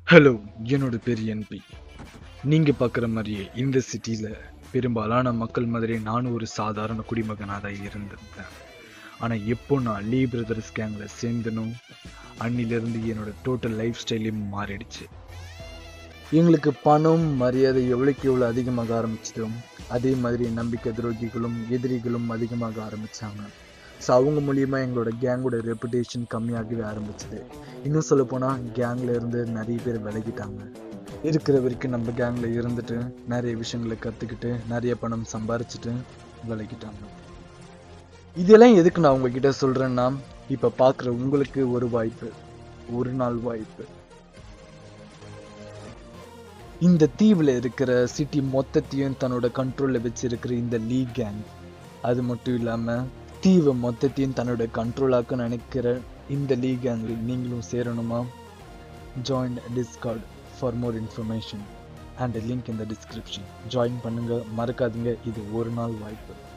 hello என்னோட பேர் NP நீங்க பார்க்குற மாதிரியே இந்த சிட்டியில் பெரும்பாலான மக்கள் மாதிரி நானும் ஒரு சாதாரண குடிமகனாக தான் இருந்திருந்தேன் ஆனால் எப்போ நான் லீ பிரதர்ஸ் கேங்கில் சேர்ந்தனோ அன்னிலிருந்து என்னோட டோட்டல் லைஃப் ஸ்டைலே மாறிடுச்சு எங்களுக்கு பணம் மரியாதை எவ்வளோக்கு எவ்வளோ அதிகமாக ஆரம்பிச்சதோ அதே மாதிரி நம்பிக்கை துரோகிகளும் எதிரிகளும் அதிகமாக ஆரம்பிச்சாங்க ஸோ அவங்க மூலியமா எங்களோட கேங்கோட ரெப்புடேஷன் கம்மியாகவே ஆரம்பிச்சது இன்னும் சொல்ல போனால் கேங்கில் இருந்து நிறைய பேர் விலகிட்டாங்க இருக்கிற வரைக்கும் நம்ம கேங்கில் இருந்துட்டு நிறைய விஷயங்களை கற்றுக்கிட்டு நிறைய பணம் சம்பாரிச்சிட்டு விலகிட்டாங்க இதெல்லாம் எதுக்கு நான் உங்ககிட்ட சொல்கிறேன்னா இப்போ பார்க்குற உங்களுக்கு ஒரு வாய்ப்பு ஒரு நாள் வாய்ப்பு இந்த தீவில் இருக்கிற சிட்டி மொத்தத்தையும் தன்னோட கண்ட்ரோலில் வச்சிருக்கிற இந்த லீ கேங் அது மட்டும் இல்லாமல் தீவை மொத்தத்தையும் தன்னோட கண்ட்ரோலாக்க நினைக்கிற இந்த லீ கேங்கில் நீங்களும் சேரணுமா join Discord for more information and link இந்த டிஸ்கிரிப்ஷன் ஜாயின் பண்ணுங்க மறக்காதீங்க இது ஒரு நாள் வாய்ப்பு